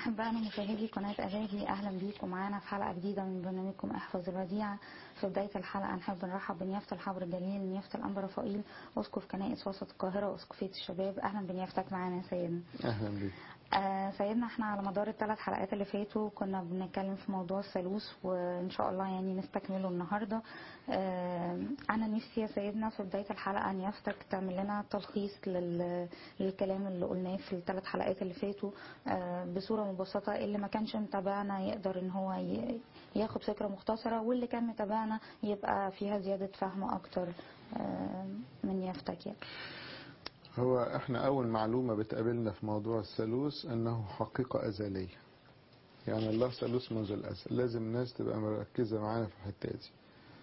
أحبائنا مشاهدي قناة أجاجي أهلا بيكم معانا في حلقة جديدة من برنامجكم احفظ الوديعة في بداية الحلقة نحب نرحب بنيافة الحبر الجليل نيافة الأنبا رفائيل أسقف كنائس وسط القاهرة وأسقفية الشباب أهلا بنيافتك معانا يا سيدنا اهلا بيك آه سيدنا احنا على مدار الثلاث حلقات اللي فاتوا كنا بنتكلم في موضوع الثالوث وان شاء الله يعني نستكمله النهارده آه انا نفسي يا سيدنا في بدايه الحلقه نيافتك تعمل لنا تلخيص لل... للكلام اللي قلناه في الثلاث حلقات اللي فاتوا آه بصوره مبسطه اللي ما كانش متابعنا يقدر ان هو ي... ياخد فكره مختصره واللي كان متابعنا يبقى فيها زياده فهم اكتر آه من نيافتك يعني. هو احنا اول معلومة بتقابلنا في موضوع الثالوث انه حقيقة ازلية يعني الله ثالوث منذ الازل لازم الناس تبقى مركزة معانا في الحتة دي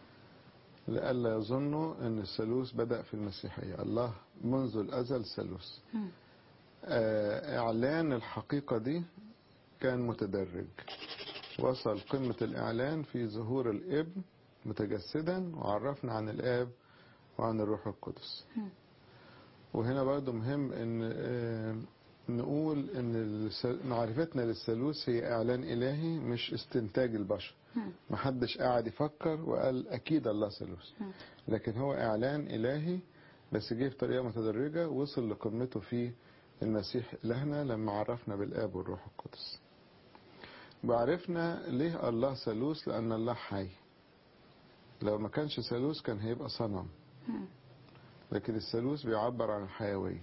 لئلا يظنوا ان الثالوث بدأ في المسيحية الله منذ الازل ثالوث مم. آه، اعلان الحقيقة دي كان متدرج وصل قمة الاعلان في ظهور الابن متجسدا وعرفنا عن الاب وعن الروح القدس مم. وهنا برضو مهم ان آه، نقول ان الس- معرفتنا للثالوث هي اعلان الهي مش استنتاج البشر مم. محدش قاعد يفكر وقال اكيد الله ثالوث مم. لكن هو اعلان الهي بس جه بطريقه متدرجه وصل لقمته في المسيح الهنا لما عرفنا بالاب والروح القدس وعرفنا ليه الله ثالوث لان الله حي لو ما كانش ثالوث كان هيبقى صنم مم. لكن الثالوث بيعبر عن الحيوية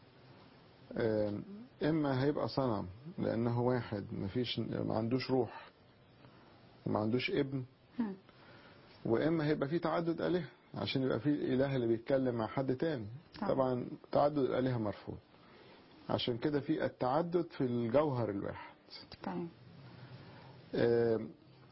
آم، إما هيبقى صنم لأنه واحد مفيش ما عندوش روح وما عندوش ابن مم. وإما هيبقى فيه تعدد آلهة عشان يبقى فيه الإله اللي بيتكلم مع حد تاني طبعا. طبعا تعدد الآلهة مرفوض عشان كده في التعدد في الجوهر الواحد تمام آم،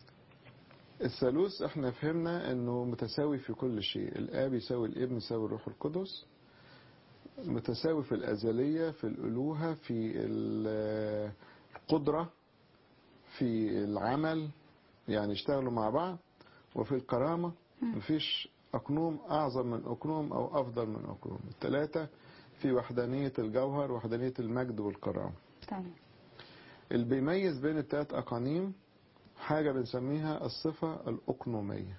الثالوث احنا فهمنا انه متساوي في كل شيء الاب يساوي الابن يساوي الروح القدس متساوي في الازليه في الالوهه في ال- القدره في العمل يعني يشتغلوا مع بعض وفي الكرامه مم. مفيش اقنوم اعظم من اقنوم او افضل من اقنوم الثلاثه في وحدانيه الجوهر وحدانيه المجد والكرامه تمام اللي بيميز بين التلات أقانيم حاجة بنسميها الصفة الأقنومية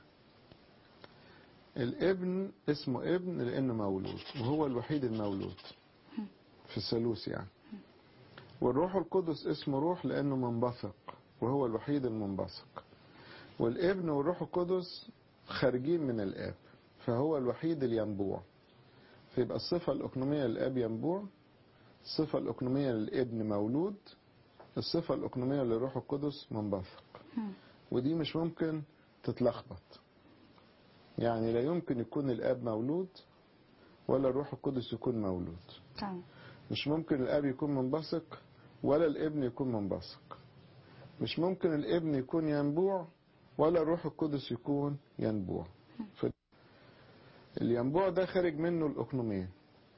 الابن اسمه ابن لأنه مولود وهو الوحيد المولود في الثالوث يعني والروح القدس اسمه روح لأنه منبثق وهو الوحيد المنبثق والابن والروح القدس خارجين من الآب فهو الوحيد الينبوع فيبقى الصفة الأقنومية للآب ينبوع الصفة الأقنومية للابن مولود الصفة الأقنومية للروح القدس منبثق مم. ودي مش ممكن تتلخبط يعني لا يمكن يكون الآب مولود ولا الروح القدس يكون مولود تمام مش ممكن الآب يكون منبثق ولا الابن يكون منبثق مش ممكن الابن يكون ينبوع ولا الروح القدس يكون ينبوع ف- الينبوع ده خارج منه الأقنومين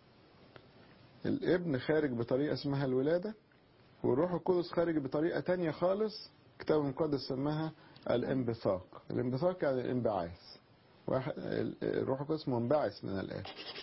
الابن خارج بطريقة اسمها الولادة والروح القدس خارج بطريقة تانية خالص كتاب المقدس سماها الانبثاق الانبثاق يعني الانبعاث واحد الروح القدس منبعث من الآب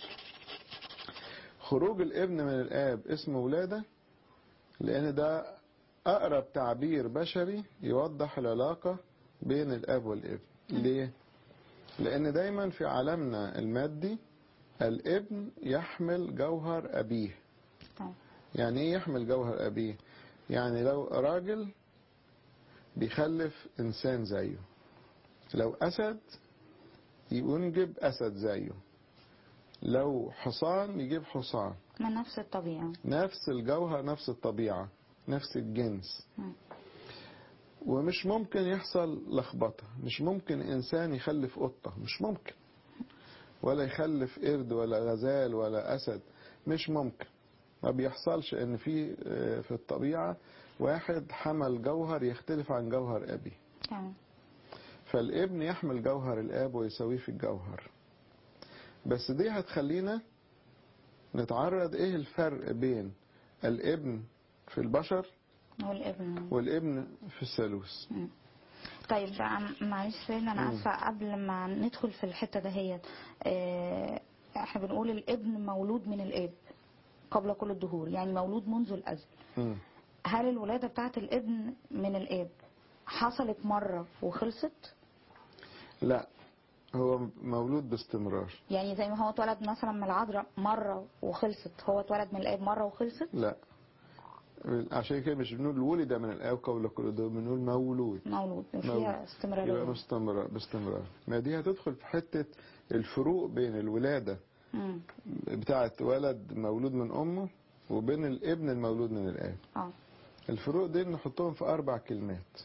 خروج الابن من الآب اسمه ولادة لأن ده أقرب تعبير بشري يوضح العلاقة بين الآب والابن ليه؟ لأن دايما في عالمنا المادي الابن يحمل جوهر أبيه تمام يعني ايه يحمل جوهر ابيه يعني لو راجل بيخلف انسان زيه لو اسد ينجب اسد زيه لو حصان يجيب حصان من نفس الطبيعة نفس الجوهر نفس الطبيعة نفس الجنس مم. ومش ممكن يحصل لخبطة مش ممكن إنسان يخلف قطة مش ممكن ولا يخلف قرد ولا غزال ولا أسد مش ممكن ما بيحصلش ان في آه، في الطبيعة واحد حمل جوهر يختلف عن جوهر أبي تمام فالابن يحمل جوهر الآب ويساويه في الجوهر بس دي هتخلينا نتعرض ايه الفرق بين الابن في البشر والابن والابن في الثالوث مم. طيب عم- معلش سيدنا انا مم. اسفه قبل ما ندخل في الحته دهيت آه، احنا بنقول الابن مولود من الاب قبل كل الدهور يعني مولود منذ الازل مم. هل الولادة بتاعت الابن من الاب حصلت مرة وخلصت لا هو مولود باستمرار يعني زي ما هو اتولد مثلا من العذراء مرة وخلصت هو اتولد من الاب مرة وخلصت لا عشان كده مش بنقول ولد من الآب قبل كل ده بنقول مولود مولود مولود. فيها يبقى استمرارية باستمرار باستمرار ما دي هتدخل في حتة الفروق بين الولادة مم. بتاعة ولد مولود من أمه وبين الابن المولود من الآب اه الفروق دي نحطهم في أربع كلمات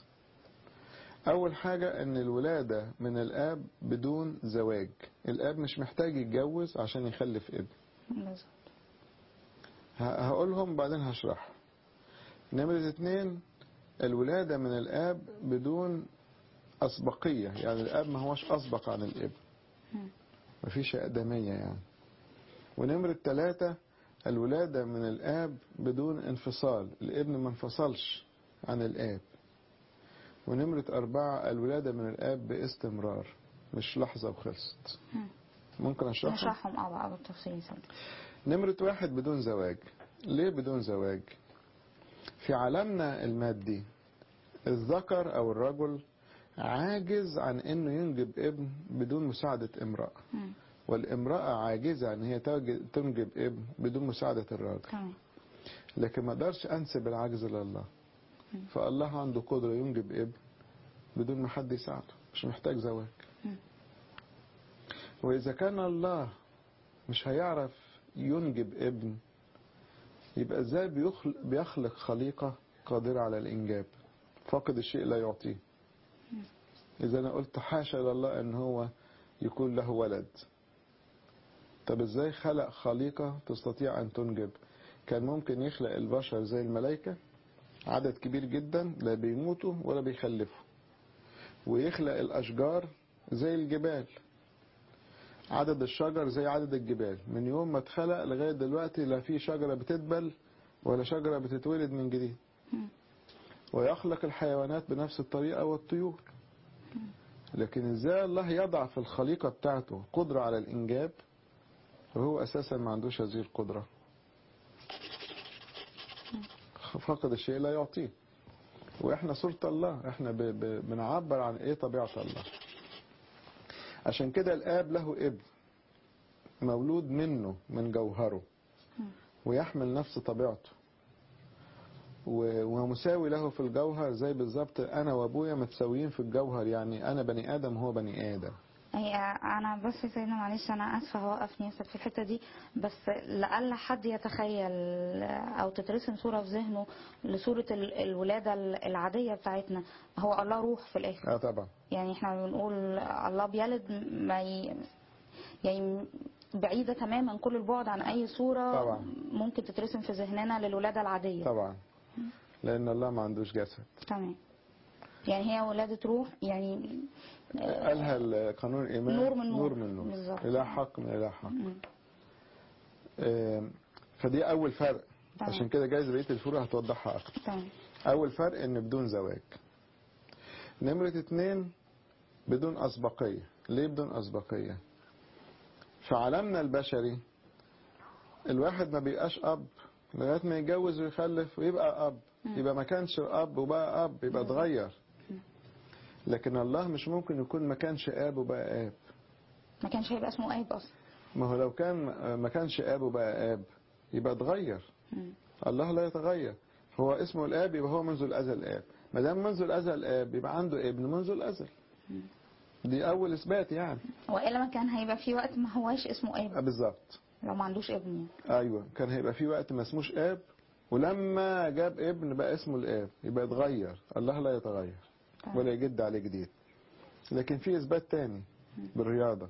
أول حاجة أن الولادة من الآب بدون زواج الآب مش محتاج يتجوز عشان يخلف ابن بالظبط. ه- هقولهم بعدين هشرح نمرة اتنين الولادة من الآب بدون أسبقية يعني الآب ما هوش أسبق عن الابن مم. مفيش أقدمية يعني ونمرة ثلاثة الولادة من الآب بدون انفصال الابن ما انفصلش عن الآب ونمرة أربعة الولادة من الآب باستمرار مش لحظة وخلصت مم. ممكن أشرحها نشرحهم اه بقى بالتفصيل سوا. نمرة واحد بدون زواج ليه بدون زواج في عالمنا المادي الذكر أو الرجل عاجز عن أنه ينجب ابن بدون مساعدة امرأة مم. والامرأة عاجزة أن هي توج- تنجب ابن بدون مساعدة الراجل تمام لكن ما اقدرش أنسب العجز لله مم. فالله عنده قدرة ينجب ابن بدون ما حد يساعده مش محتاج زواج مم. وإذا كان الله مش هيعرف ينجب ابن يبقى ازاي بيخلق, بيخلق خليقة قادرة على الإنجاب فاقد الشيء لا يعطيه إذا أنا قلت حاشا لله أن هو يكون له ولد طب ازاي خلق خليقة تستطيع أن تنجب كان ممكن يخلق البشر زي الملائكة عدد كبير جدا لا بيموتوا ولا بيخلفوا ويخلق الأشجار زي الجبال عدد الشجر زي عدد الجبال من يوم ما اتخلق لغاية دلوقتي لا في شجرة بتدبل ولا شجرة بتتولد من جديد مم. ويخلق الحيوانات بنفس الطريقة والطيور لكن ازاي الله يضع في الخليقة بتاعته قدرة على الإنجاب وهو أساسا ما عندوش هذه القدرة فقد الشيء لا يعطيه واحنا صورة الله احنا ب... ب... بنعبر عن ايه طبيعة الله عشان كده الاب له ابن مولود منه من جوهره ويحمل نفس طبيعته و- ومساوي له في الجوهر زي بالظبط انا وابويا متساويين في الجوهر يعني انا بني ادم وهو بني ادم هي انا بس يا سيدنا معلش انا اسفه هوقفني يا أستاذ في الحته دي بس لعل حد يتخيل او تترسم صوره في ذهنه لصوره ال- الولاده العاديه بتاعتنا هو الله روح في الاخر اه طبعا يعني احنا بنقول الله بيلد ما ي... يعني بعيده تماما كل البعد عن اي صوره طبعا. ممكن ممكن تترسم في ذهننا للولاده العاديه طبعا لان الله ما عندوش جسد تمام يعني هي ولاده روح يعني قالها القانون الايمان نور من نور. نور من نور بالظبط. اله حق من اله حق مم. آم، فدي اول فرق تمام. عشان كده جايز بقيه الفروق هتوضحها اكتر تمام اول فرق ان بدون زواج نمرة اتنين بدون اسبقية ليه بدون اسبقية في عالمنا البشري الواحد ما بيبقاش اب لغاية ما يتجوز ويخلف ويبقى اب يبقى ما كانش اب وبقى اب يبقى اتغير لكن الله مش ممكن يكون ما كانش اب وبقى اب ما كانش هيبقى اسمه ايب اصلا ما هو لو كان ما كانش اب وبقى اب يبقى اتغير مم. الله لا يتغير هو اسمه الاب يبقى هو منذ الازل اب ما دام منذ الازل اب يبقى عنده ابن منذ الازل دي اول اثبات يعني والا ما كان هيبقى في وقت ما هواش اسمه آه، اب بالظبط لو ما عندوش ابن يعني. ايوه كان هيبقى في وقت ما اسموش اب ولما جاب ابن بقى اسمه الاب يبقى اتغير الله لا يتغير تمام. ولا يجد عليه جديد لكن في اثبات تاني بالرياضه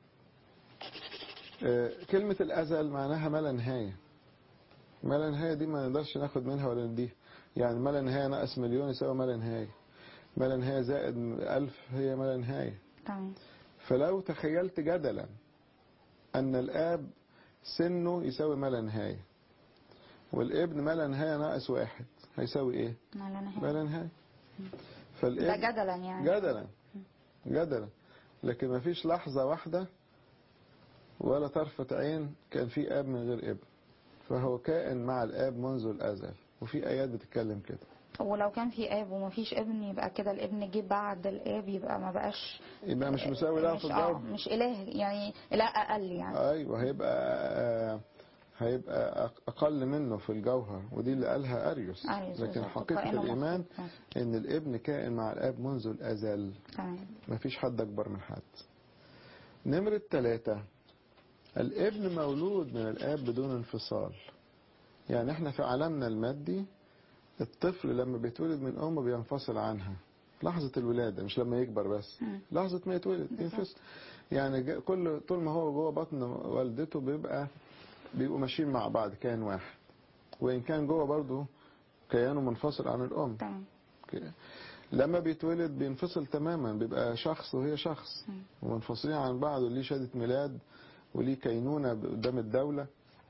آه، كلمه الازل معناها ما لا نهايه ما لا نهايه دي ما نقدرش ناخد منها ولا نديها يعني ما لا نهايه ناقص مليون يساوي ما لا نهايه ما لا نهايه زائد ألف هي ما لا نهايه تمام فلو تخيلت جدلا أن الآب سنه يساوي ما لا نهاية والابن ما لا نهاية ناقص واحد هيساوي إيه؟ ما لا ما نهايه لا نهاية ده فالابن جدلا يعني جدلا جدلا لكن ما فيش لحظة واحدة ولا طرفة عين كان في آب من غير ابن فهو كائن مع الآب منذ الأزل وفي ايات بتتكلم كده ولو كان في اب ومفيش ابن يبقى كده الابن جه بعد الاب يبقى ما بقاش يبقى مش مساوي له في مش اه الجو مش اله يعني اله اقل يعني ايوه هيبقى آه، هيبقى أق- اقل منه في الجوهر ودي اللي قالها اريوس أريوس لكن بالظبط. حقيقه كائن الايمان مخلوق. ان الابن كائن مع الاب منذ الازل تمام ما فيش حد اكبر من حد نمرة ثلاثة الابن مولود من الاب بدون انفصال يعني احنا في عالمنا المادي الطفل لما بيتولد من امه بينفصل عنها لحظة الولادة مش لما يكبر بس مم. لحظة ما يتولد بالظبط. ينفصل يعني جا- كل طول ما هو جوه بطن والدته بيبقى بيبقوا ماشيين مع بعض كيان واحد وإن كان جوه برضه كيانه منفصل عن الأم تمام ك- لما بيتولد بينفصل تماما بيبقى شخص وهي شخص مم. ومنفصلين عن بعض وليه شهادة ميلاد وليه كينونة قدام الدولة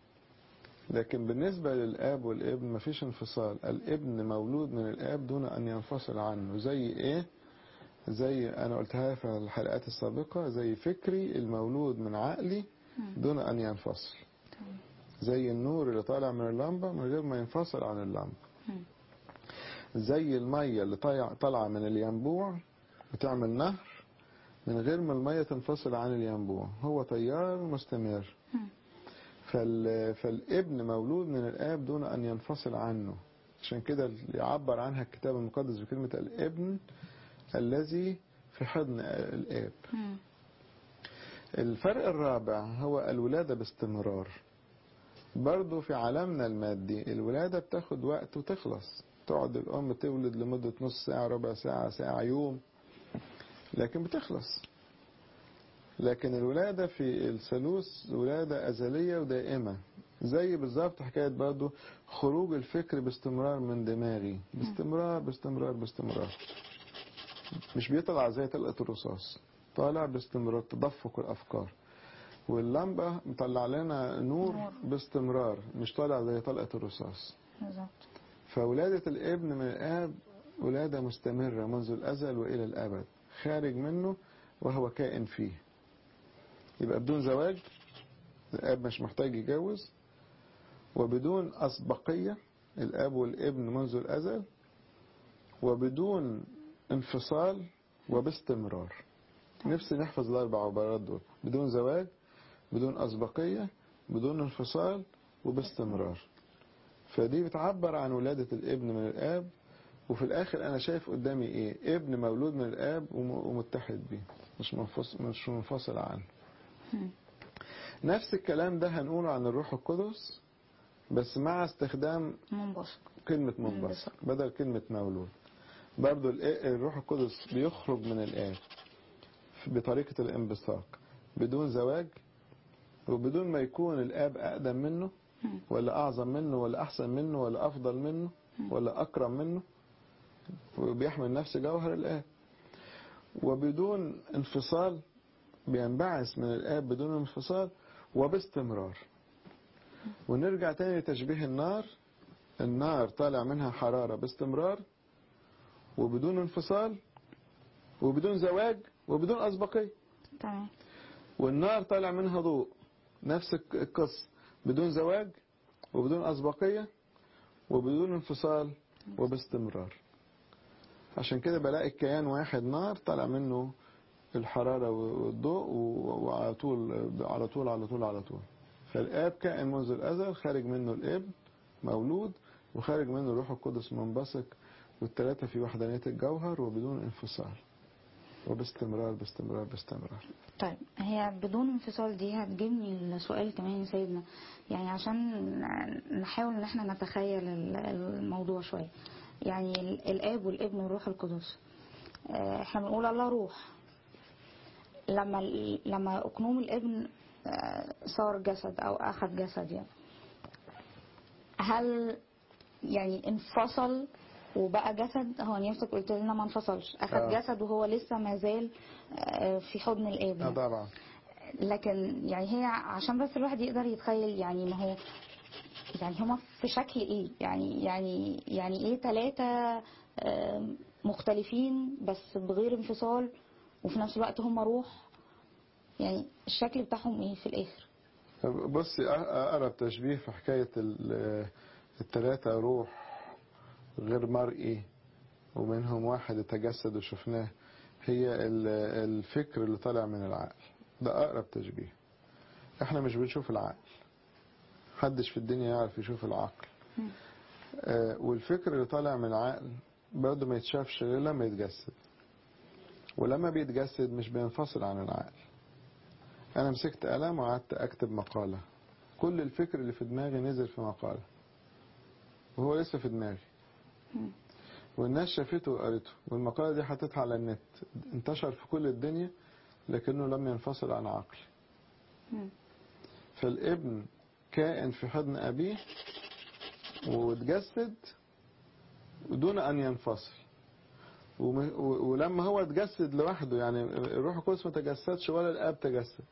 لكن بالنسبة للآب والابن مفيش انفصال الابن مولود من الآب دون أن ينفصل عنه زي إيه زي أنا قلتها في الحلقات السابقة زي فكري المولود من عقلي دون أن ينفصل تمام زي النور اللي طالع من اللمبة من غير ما ينفصل عن اللمبة مم. زي المية اللي طالع- طالعة من الينبوع بتعمل نهر من غير ما المية تنفصل عن الينبوع هو تيار مستمر مم. فال... فالابن مولود من الآب دون أن ينفصل عنه عشان كده يعبر عنها الكتاب المقدس بكلمة الابن الذي في حضن الآب مم. الفرق الرابع هو الولادة باستمرار برضو في عالمنا المادي الولادة بتاخد وقت وتخلص تقعد الأم تولد لمدة نص ساعة ربع ساعة ساعة يوم لكن بتخلص لكن الولادة في الثالوث ولادة أزلية ودائمة زي بالظبط حكاية برضو خروج الفكر باستمرار من دماغي باستمرار باستمرار باستمرار مش بيطلع زي طلقة الرصاص طالع باستمرار تدفق الأفكار واللمبة مطلع لنا نور نور. باستمرار مش طالع زي طلقة الرصاص بالظبط فولادة الابن من الآب ولادة مستمرة منذ الأزل وإلى الأبد خارج منه وهو كائن فيه يبقى بدون زواج الآب مش محتاج يتجوز وبدون أسبقية الآب والابن منذ الأزل وبدون انفصال وباستمرار نفسي نحفظ الأربع عبارات دول بدون زواج بدون أسبقية بدون انفصال وباستمرار فدي بتعبر عن ولادة الابن من الآب وفي الآخر أنا شايف قدامي إيه ابن مولود من الآب وم- ومتحد بيه مش منفصل, مش منفصل عنه مم. نفس الكلام ده هنقوله عن الروح القدس بس مع استخدام منبثق كلمة منبثق بدل كلمة مولود برضو ال- الروح القدس بيخرج من الآب بطريقة الانبثاق بدون زواج وبدون ما يكون الآب أقدم منه مم. ولا أعظم منه ولا أحسن منه ولا أفضل منه ولا أكرم منه وبيحمل نفس جوهر الآب وبدون انفصال بينبعث من الآب بدون انفصال وباستمرار ونرجع تاني لتشبيه النار النار طالع منها حرارة باستمرار وبدون انفصال وبدون زواج وبدون أسبقية تمام والنار طالع منها ضوء نفس الق- القصة بدون زواج وبدون أسبقية وبدون انفصال وباستمرار عشان كده بلاقي الكيان واحد نار طالع منه الحرارة والضوء و- وعلى طول على طول على طول على طول فالآب كائن منذ الأزل خارج منه الابن مولود وخارج منه الروح القدس منبثق والثلاثة في وحدانية الجوهر وبدون انفصال وباستمرار باستمرار باستمرار طيب هي بدون انفصال دي هتجيبني السؤال كمان يا سيدنا يعني عشان نحاول ان احنا نتخيل ال- الموضوع شوية يعني ال- الاب والابن والروح القدس آه، احنا بنقول الله روح لما ال- لما اقنوم الابن آه، صار جسد او اخذ جسد يعني هل يعني انفصل وبقى جسد هو نفسك قلت لنا ما انفصلش اخذ آه. جسد وهو لسه ما زال آه، في حضن الاب اه يعني. طبعا لكن يعني هي عشان بس الواحد يقدر يتخيل يعني ما هو يعني هما في شكل ايه يعني يعني يعني ايه ثلاثة مختلفين بس بغير انفصال وفي نفس الوقت هما روح يعني الشكل بتاعهم ايه في الاخر بصي أ- اقرب تشبيه في حكايه ال- التلاتة روح غير مرئي ومنهم واحد يتجسد وشفناه هي ال- الفكر اللي طالع من العقل ده أقرب تشبيه احنا مش بنشوف العقل محدش في الدنيا يعرف يشوف العقل مم. آه، والفكر اللي طالع من العقل برضه ما يتشافش غير لما يتجسد ولما بيتجسد مش بينفصل عن العقل انا مسكت قلم وقعدت اكتب مقالة كل الفكر اللي في دماغي نزل في مقالة وهو لسه في دماغي مم. والناس شافته وقرته والمقالة دي حطيتها على النت انتشر في كل الدنيا لكنه لم ينفصل عن عقلي مم. فالابن كائن في حضن أبيه واتجسد دون أن ينفصل وم- و- ولما هو اتجسد لوحده يعني الروح القدس ما تجسدش ولا الاب تجسد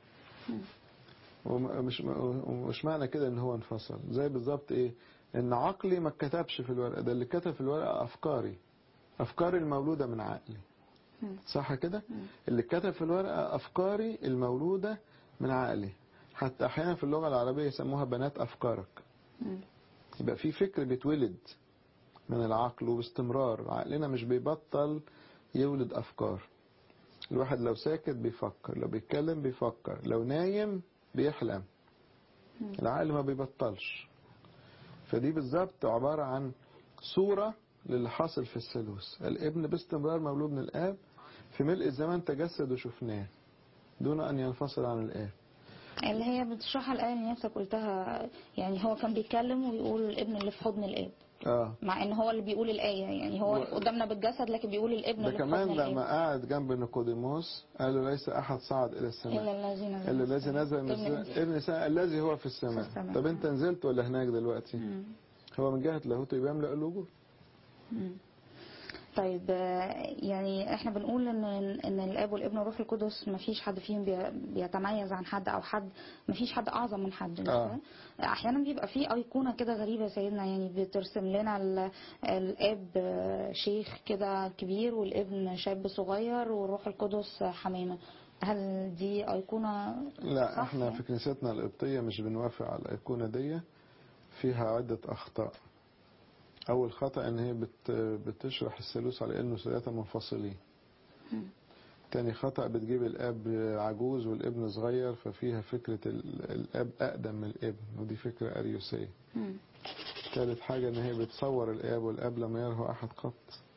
ومش ومش معنى كده ان هو انفصل زي بالظبط ايه ان عقلي ما اتكتبش في الورقه ده اللي كتب في الورقه افكاري افكاري المولوده من عقلي مم. صح كده مم. اللي كتب في الورقه افكاري المولوده من عقلي حتى احيانا في اللغه العربيه يسموها بنات افكارك مم. يبقى في فكر بيتولد من العقل وباستمرار عقلنا مش بيبطل يولد أفكار الواحد لو ساكت بيفكر لو بيتكلم بيفكر لو نايم بيحلم مم. العقل ما بيبطلش فدي بالظبط عبارة عن صورة للي حاصل في الثالوث الابن باستمرار مولود من الآب في ملء الزمان تجسد وشفناه دون أن ينفصل عن الآب اللي هي بتشرحها الآية اللي نفسك قلتها يعني هو كان بيتكلم ويقول الابن اللي في حضن الآب آه مع ان هو اللي بيقول الآية يعني هو و- قدامنا بالجسد لكن بيقول الابن ده اللي في كمان حضن لما الآب قعد جنب نيقوديموس قال له ليس أحد صعد إلى السماء إلا الذي نزل إلا الذي نزل من ابن السماء الإنسان. ابن الإنسان الذي هو في السماء في السماء. طب أنت نزلت ولا هناك دلوقتي مم. هو من جهة لاهوته يبقى يملأ الوجود مم. طيب آه، يعني احنا بنقول ان ان الاب والابن والروح القدس ما فيش حد فيهم بي- بيتميز عن حد او حد ما فيش حد اعظم من حد مش آه. كده؟ احيانا بيبقى في ايقونه كده غريبه يا سيدنا يعني بترسم لنا ال- الاب آه، شيخ كده كبير والابن شاب صغير والروح القدس حمامه هل دي ايقونه لا صح احنا يعني؟ في كنيستنا القبطية مش بنوافق على الأيقونة دي فيها عدة أخطاء أول خطأ إن هي بت بتشرح الثالوث على إنه ثلاثة منفصلين مم. تاني خطأ بتجيب الأب عجوز والابن صغير ففيها فكرة ال- الأب أقدم من الابن ودي فكرة أريوسية مم. ثالث حاجة إن هي بتصور الآب والآب لم يره أحد قط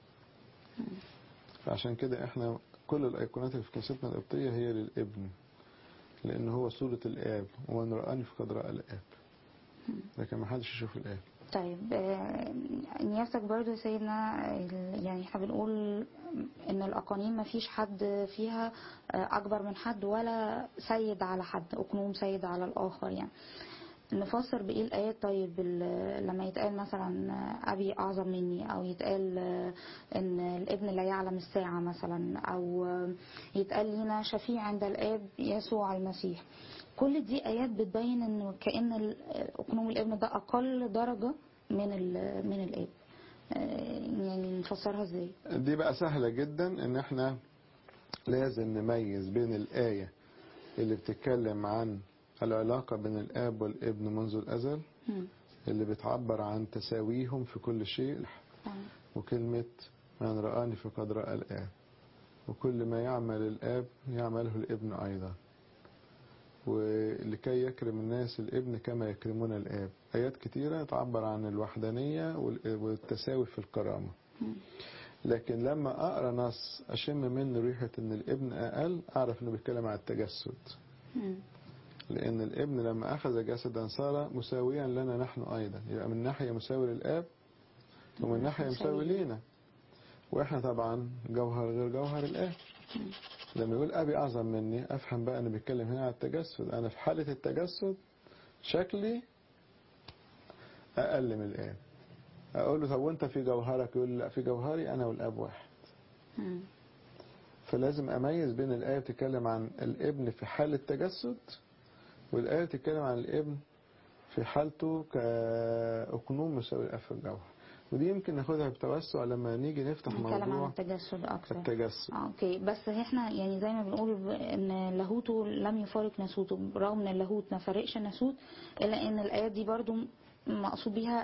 فعشان كده إحنا كل الأيقونات اللي في كنيستنا القبطية هي للابن لأن هو صورة الآب ومن رآني فقد رأى الآب لكن ما حدش يشوف الآب طيب آه، نيافتك برضو يا سيدنا ال- يعني احنا بنقول ان الاقانيم ما فيش حد فيها آه، اكبر من حد ولا سيد على حد اقنوم سيد على الاخر يعني نفسر بايه الايات طيب ال- لما يتقال مثلا آه، ابي اعظم مني او يتقال آه، ان الابن لا يعلم الساعه مثلا او آه، يتقال لنا شفيع عند الاب يسوع المسيح كل دي ايات بتبين انه كان ال- اقنوم الابن ده اقل درجه من ال- من الاب آه، يعني نفسرها ازاي دي بقى سهلة جدا إن إحنا لازم نميز بين الآية اللي بتتكلم عن العلاقة بين الآب والابن منذ الأزل مم. اللي بتعبر عن تساويهم في كل شيء تمام. وكلمة من رآني فقد رأى الآب وكل ما يعمل الآب يعمله الابن أيضا ولكي يكرم الناس الابن كما يكرمون الآب آيات كتيرة تعبر عن الوحدانية وال- والتساوي في الكرامة مم. لكن لما أقرأ نص أشم منه ريحة إن الابن أقل أعرف إنه بيتكلم عن التجسد مم. لأن الابن لما أخذ جسدا صار مساويا لنا نحن أيضا يبقى من ناحية مساوي للآب ومن ناحية مساوي لينا وإحنا طبعا جوهر غير جوهر الآب لما يقول أبي أعظم مني أفهم بقى أنا بيتكلم هنا على التجسد أنا في حالة التجسد شكلي أقل من الآب أقول له طب وأنت في جوهرك يقول لي لا في جوهري أنا والآب واحد مم. فلازم أميز بين الآية بتتكلم عن الابن في حالة تجسد والآية بتتكلم عن الابن في حالته كأقنوم مساوي الأب في الجوهر ودي يمكن ناخدها بتوسع لما نيجي نفتح نتكلم عن موضوع التجسد اكتر التجسد آه، اوكي بس احنا يعني زي ما بنقول ب- ان لاهوته لم يفارق ناسوته برغم ان اللاهوت ما فارقش ناسوت الا ان الايات دي برضو مقصود بيها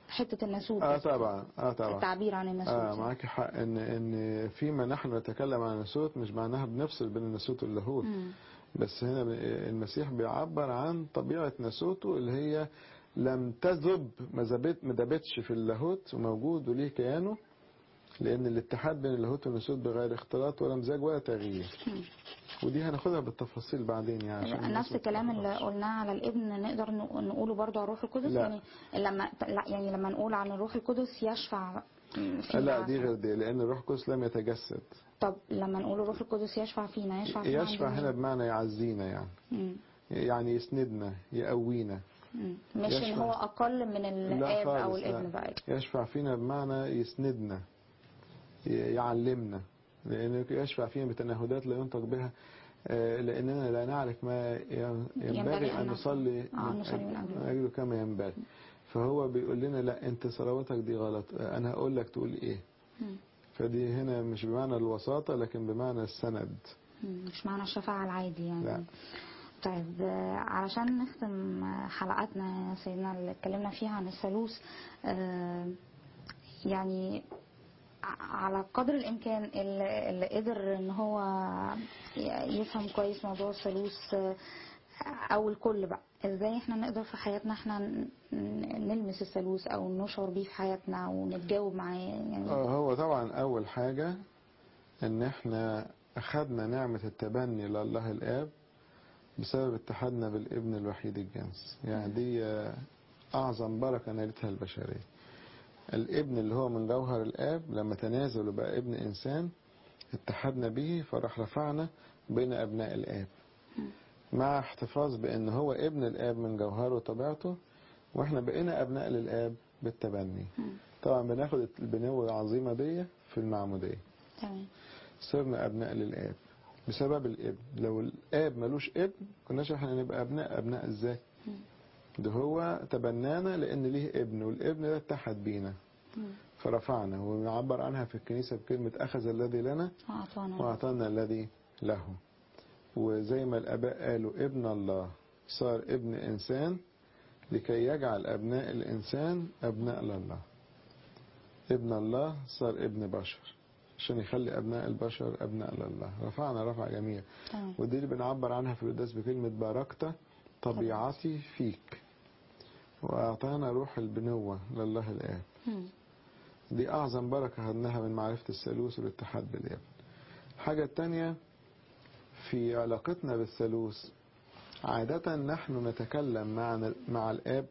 حته الناسوت اه بس. طبعا اه طبعا التعبير عن الناسوت اه معاك حق ان ان فيما نحن نتكلم عن الناسوت مش معناها بنفصل بين الناسوت واللاهوت مم. بس هنا المسيح بيعبر عن طبيعة ناسوته اللي هي لم تذب ما زبت- ما دبتش في اللاهوت وموجود وليه كيانه لأن الاتحاد بين اللاهوت والناسوت بغير اختلاط ولا مزاج ولا تغيير ودي هناخدها بالتفاصيل بعدين يعني عشان نفس الناس الكلام اللي متلخبطش. قلناه على الابن نقدر ن- نقوله برضو على الروح القدس لا. يعني لما لا يعني لما نقول عن الروح القدس يشفع فينا لا دي غير دي لأن الروح القدس لم يتجسد طب لما نقول الروح القدس يشفع فينا يشفع فينا يشفع عند هنا مين؟ بمعنى يعزينا يعني مم. يعني يسندنا يقوينا مم. مش ان يشفع. هو اقل من لا الاب او خالص الابن لا. بقى يشفع فينا بمعنى يسندنا ي- يعلمنا لأن يشفع فينا بتنهدات لا ينطق بها آه، لأننا لا نعرف ما ي- ينبغي أن نصلي آه، من نصلي من أجل- أجله. من أجله كما ينبغي فهو بيقول لنا لا أنت صلواتك دي غلط آه، أنا هقول لك تقول إيه مم. فدي هنا مش بمعنى الوساطة لكن بمعنى السند مم. مش معنى الشفاعة العادي يعني لا. طيب آه، علشان نختم آه، حلقاتنا يا سيدنا اللي اتكلمنا فيها عن الثالوث آه، يعني ع- على قدر الامكان اللي اللي قدر ان هو ي- يفهم كويس موضوع الثالوث آه، او الكل بقى ازاي احنا نقدر في حياتنا احنا ن- ن- نلمس الثالوث او نشعر بيه في حياتنا ونتجاوب معاه يعني آه، هو طبعا أول حاجة إن إحنا أخذنا نعمة التبني لله الآب بسبب اتحادنا بالابن الوحيد الجنس يعني دي آه، أعظم بركة نالتها البشرية الابن اللي هو من جوهر الآب لما تنازل وبقى ابن إنسان اتحدنا به فراح رفعنا بين أبناء الآب مع احتفاظ بأن هو ابن الآب من جوهره وطبيعته واحنا بقينا أبناء للآب بالتبني طبعا بناخد البنوة العظيمة دي في المعمودية تمام صرنا أبناء للآب بسبب الابن لو الآب ملوش ابن كناش احنا نبقى أبناء أبناء ازاي ده هو تبنانا لأن ليه ابن والابن ده اتحد بينا مم. فرفعنا ونعبر عنها في الكنيسة بكلمة أخذ الذي لنا أعطانا وأعطانا الذي له وزي ما الآباء قالوا ابن الله صار ابن إنسان لكي يجعل أبناء الإنسان أبناء لله ابن الله صار ابن بشر عشان يخلي أبناء البشر أبناء لله رفعنا رفع جميل تمام ودي اللي بنعبر عنها في القداس بكلمة باركت طبيعتي فيك وأعطانا روح البنوة لله الآب مم. دي أعظم بركة خدناها من معرفة الثالوث والاتحاد بالابن الحاجة التانية في علاقتنا بالثالوث عادة نحن نتكلم مع مع الآب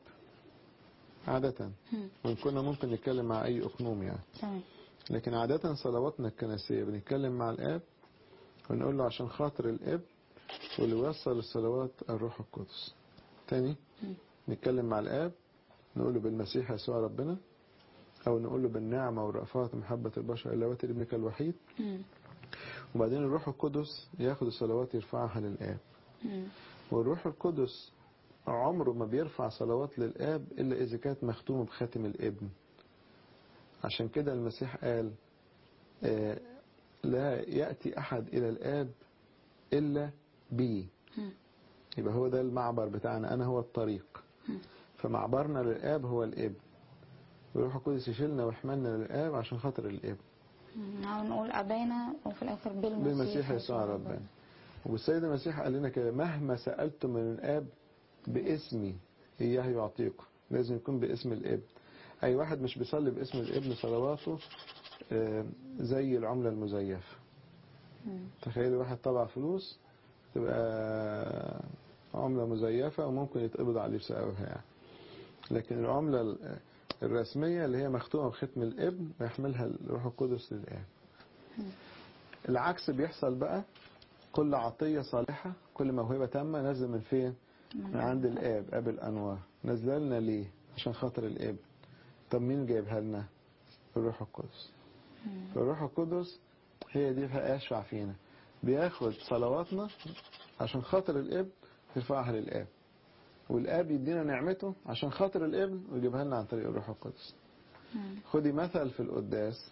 عادة مم. وإن كنا ممكن نتكلم مع أي أقنوم يعني تمام لكن عادة صلواتنا الكنسية بنتكلم مع الآب ونقول له عشان خاطر الابن واللي وصل الصلوات الروح القدس تاني مم. نتكلم مع الآب نقول له بالمسيح يسوع ربنا أو نقول له بالنعمة والرأفات محبة البشر إلا وتر ابنك الوحيد مم. وبعدين الروح القدس ياخد الصلوات يرفعها للآب مم. والروح القدس عمره ما بيرفع صلوات للآب إلا إذا كانت مختومة بخاتم الابن عشان كده المسيح قال آه، لا يأتي أحد إلى الآب إلا بي مم. يبقى هو ده المعبر بتاعنا أنا هو الطريق مم. فمعبرنا للآب هو الابن والروح القدس يشيلنا ويحملنا للآب عشان خاطر الابن مم. أو نقول أبانا وفي الآخر بالمسيح, بالمسيح يسوع ربنا والسيد المسيح قال لنا كده مهما سألتم من الآب باسمي إياه يعطيكم لازم يكون باسم الابن أي واحد مش بيصلي باسم الابن صلواته آه، زي العملة المزيفة مم. تخيل واحد طبع فلوس تبقى عملة مزيفة وممكن يتقبض عليه بسببها يعني لكن العملة ال- الرسمية اللي هي مختومة بختم الابن ويحملها الروح القدس للآب العكس بيحصل بقى كل عطية صالحة كل موهبة تامة نازلة من فين؟ من عند الآب أب الأنوار نازلة لنا ليه؟ عشان خاطر الابن طب مين جايبها لنا؟ الروح القدس مم. فالروح القدس هي دي هيشفع فينا بياخد صلواتنا عشان خاطر الابن يرفعها للاب والاب يدينا نعمته عشان خاطر الابن ويجيبها لنا عن طريق الروح القدس مم. خدي مثل في القداس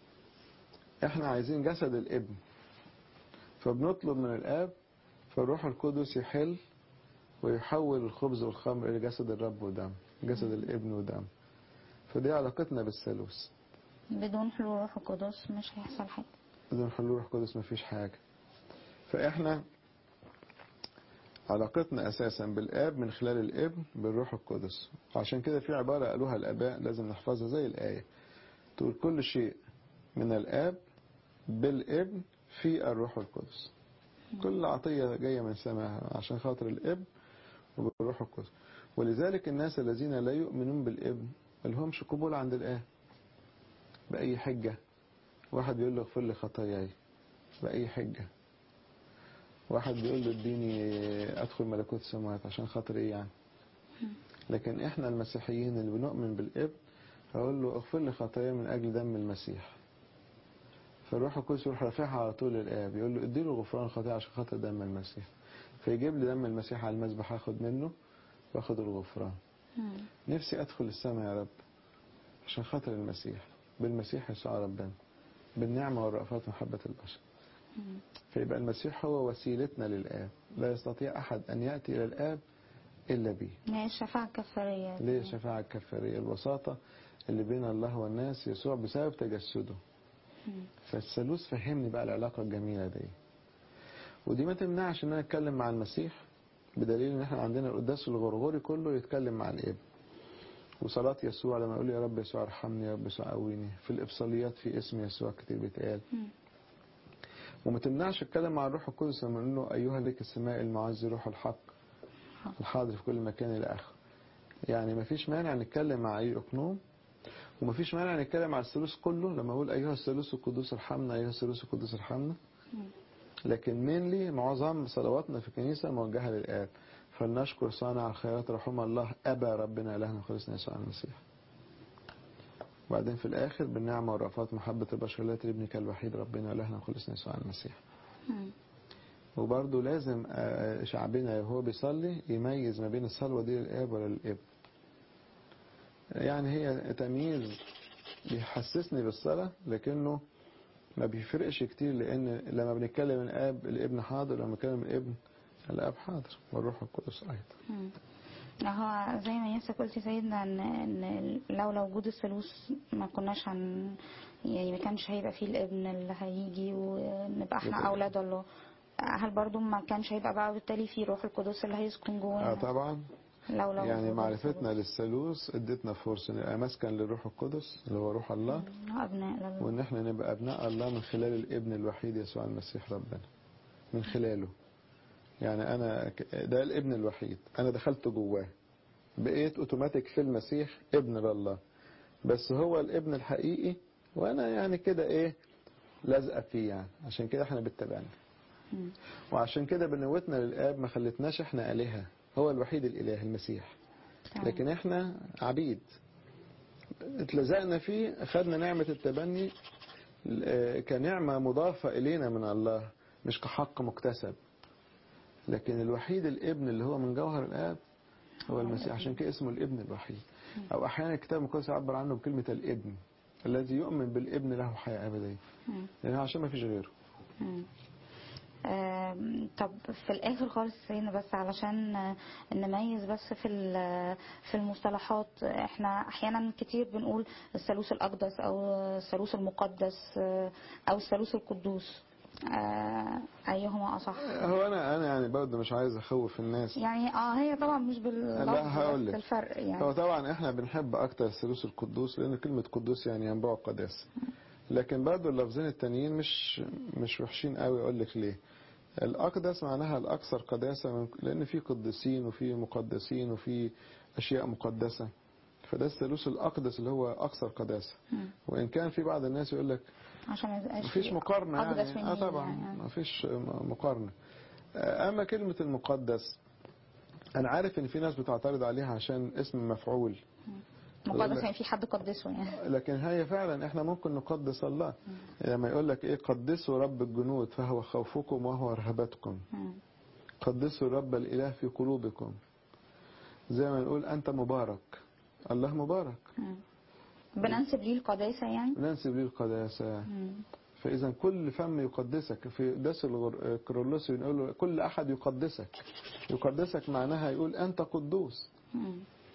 احنا عايزين جسد الابن فبنطلب من الاب فالروح القدس يحل ويحول الخبز والخمر الى جسد الرب ودم جسد الابن ودم فدي علاقتنا بالثالوث بدون حلول روح القدس مش هيحصل حاجة بدون حلول روح قدس مفيش حاجة فإحنا علاقتنا أساسا بالآب من خلال الابن بالروح القدس وعشان كده في عبارة قالوها الآباء لازم نحفظها زي الآية تقول كل شيء من الآب بالابن في الروح القدس كل عطية جاية من سماها عشان خاطر الابن وبالروح القدس ولذلك الناس الذين لا يؤمنون بالابن ملهمش قبول عند الآب بأي حجة واحد بيقول له اغفر لي خطاياي بأي حجة واحد بيقول له اديني ادخل ملكوت السماوات عشان خاطر ايه يعني لكن احنا المسيحيين اللي بنؤمن بالاب اقول له اغفر لي خطاياي من اجل دم المسيح فالروح القدس يروح رافعها على طول للاب يقول له اديله غفران خطايا عشان خاطر دم المسيح فيجيب لي دم المسيح على المذبح اخد منه واخد الغفران مم. نفسي ادخل السماء يا رب عشان خاطر المسيح بالمسيح يسوع ربنا بالنعمة والرأفات ومحبة البشر مم. فيبقى المسيح هو وسيلتنا للآب لا يستطيع أحد أن يأتي إلى الآب إلا به هي الشفاعة الكفارية ليه الشفاعة الكفارية الوساطة اللي بين الله والناس يسوع بسبب تجسده مم. فالثالوث فهمني بقى العلاقة الجميلة دي ودي ما تمنعش ان انا اتكلم مع المسيح بدليل ان احنا عندنا القداس الغرغوري كله يتكلم مع الاب وصلاة يسوع لما يقول يا رب يسوع ارحمني يا رب يسوع قويني في الإبصاليات في اسم يسوع كتير بيتقال مم. وما تمنعش اتكلم مع الروح القدس لما نقول له أيها لك السماء المعز روح الحق الحاضر في كل مكان إلى آخره يعني ما فيش مانع نتكلم مع أي أقنوم وما فيش مانع نتكلم مع الثالوث كله لما أقول أيها الثالوث القدوس ارحمنا أيها الثالوث القدوس ارحمنا مم. لكن مينلي معظم صلواتنا في الكنيسة موجهة للآب فلنشكر صانع الخيرات رحمه الله أبا ربنا إلهنا خلصنا يسوع المسيح وبعدين في الآخر بالنعمة والرأفات محبة البشر لا لابنك الوحيد ربنا إلهنا خلصنا يسوع المسيح مم. وبرضه لازم آه، شعبنا وهو بيصلي يميز ما بين الصلوة دي للآب ولا للابن يعني هي تمييز بيحسسني بالصلاة لكنه ما بيفرقش كتير لأن لما بنتكلم الآب الابن حاضر لما بنتكلم الابن الآب حاضر والروح القدس أيضا مم. هو زي ما ياسر قلت سيدنا ان ان لولا وجود الثالوث ما كناش هن يعني ما كانش هيبقى فيه الابن اللي هيجي ونبقى احنا بالظبط. اولاد الله هل برضو ما كانش هيبقى بقى بالتالي في روح القدس اللي هيسكن آه جوانا طبعا لولا يعني وجود معرفتنا الثالوث. للثالوث ادتنا فرصة نبقى مسكن للروح القدس اللي هو روح الله مم. ابناء لله وان احنا نبقى ابناء الله من خلال الابن الوحيد يسوع المسيح ربنا من خلاله يعني انا ك- ده الابن الوحيد انا دخلت جواه بقيت اوتوماتيك في المسيح ابن لله بس هو الابن الحقيقي وانا يعني كده ايه لازقه فيه يعني عشان كده احنا بنتبعنا مم. وعشان كده بنوتنا للاب ما خلتناش احنا الهه هو الوحيد الاله المسيح تمام. لكن احنا عبيد اتلزقنا فيه خدنا نعمة التبني آه، كنعمة مضافة إلينا من الله مش كحق مكتسب لكن الوحيد الابن اللي هو من جوهر الآب هو المسيح عشان كده اسمه الابن الوحيد أو أحيانا الكتاب المقدس يعبر عنه بكلمة الابن الذي يؤمن بالابن له حياة أبدية مم. لأن عشان ما فيش غيره مم. آم، طب في الاخر خالص سيدنا بس علشان آه، نميز بس في ال- في المصطلحات احنا احيانا كتير بنقول الثالوث الاقدس او الثالوث المقدس آه، او الثالوث القدوس آه، ايهما اصح هو أنا أنا يعني برضه مش عايز أخوف الناس يعني اه هي طبعا مش باللفظ لا، هقول بس لك. الفرق هو يعني طبعا احنا بنحب اكتر الثالوث القدوس لان كلمة قدوس يعني ينبع قداسة لكن برضه اللفظين التانيين مش مش وحشين قوي اقول لك ليه الاقدس معناها الاكثر قداسة من- لان في قديسين وفي مقدسين وفي اشياء مقدسة فده الثالوث الاقدس اللي هو اكثر قداسة مم. وان كان في بعض الناس يقول لك عشان ما يبقاش مفيش في مقارنة أقدس يعني من اه مين طبعا يعني. مفيش م- مقارنة آه، اما كلمة المقدس انا عارف ان في ناس بتعترض عليها عشان اسم مفعول مقدس لا. يعني في حد قدسه يعني لكن هي فعلا احنا ممكن نقدس الله لما يقول لك ايه قدسوا رب الجنود فهو خوفكم وهو رهبتكم مم. قدسوا رب الاله في قلوبكم زي ما نقول انت مبارك الله مبارك مم. بننسب ليه القداسة يعني ننسب ليه القداسة مم. فإذا كل فم يقدسك في قداس الكرولوسي نقول له كل أحد يقدسك يقدسك معناها يقول أنت قدوس مم.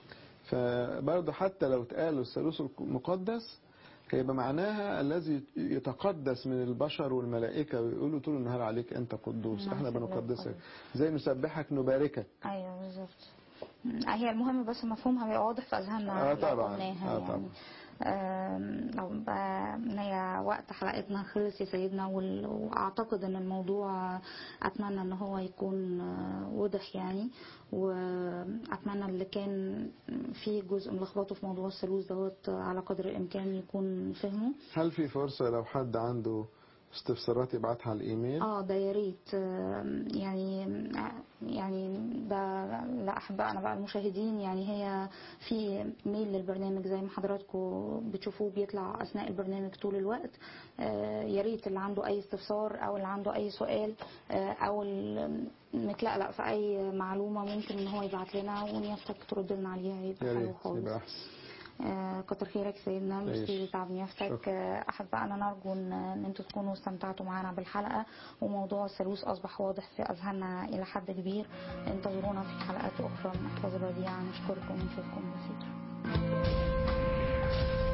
فبرضه حتى لو اتقال الثالوث المقدس هيبقى معناها الذي يتقدس من البشر والملائكة ويقولوا طول النهار عليك أنت قدوس نعم، احنا سيدنا بنقدسك القدوس. زي نسبحك نباركك ايوه بالظبط م، هي المهم بس مفهومها بيبقى واضح في اذهاننا آه لو طبعاً، قلناها آه يعني. طبعاً. آم، لو بقى إن هي وقت حلقتنا خلص يا سيدنا وال- واعتقد ان الموضوع اتمنى ان هو يكون آه، وضح يعني واتمنى اللي كان فيه جزء ملخبطه في موضوع الثالوث دوت على قدر الامكان يكون فهمه هل في فرصة لو حد عنده استفسارات يبعتها على الإيميل اه ده يا ريت آم، يعني يعني ده لاحبائنا بقى المشاهدين يعني هي في ميل للبرنامج زي ما حضراتكم بتشوفوه بيطلع اثناء البرنامج طول الوقت آه، يا ريت اللي عنده اي استفسار او اللي عنده اي سؤال آه، او اللي متلقلق في اي معلومه ممكن ان هو يبعت لنا ونيافتك ترد لنا عليها يبقى يا حلو ريت خالص يبقى أحسن آه، كتر خيرك سيدنا تعيش. ميرسي تعب نيافتك شكرا. آه، احبائنا نرجو ان إن انتم تكونوا استمتعتوا معنا بالحلقه وموضوع الثالوث اصبح واضح في اذهاننا الى حد كبير انتظرونا في حلقات اخرى من احفظ الوديعه نشكركم ونشوفكم بخير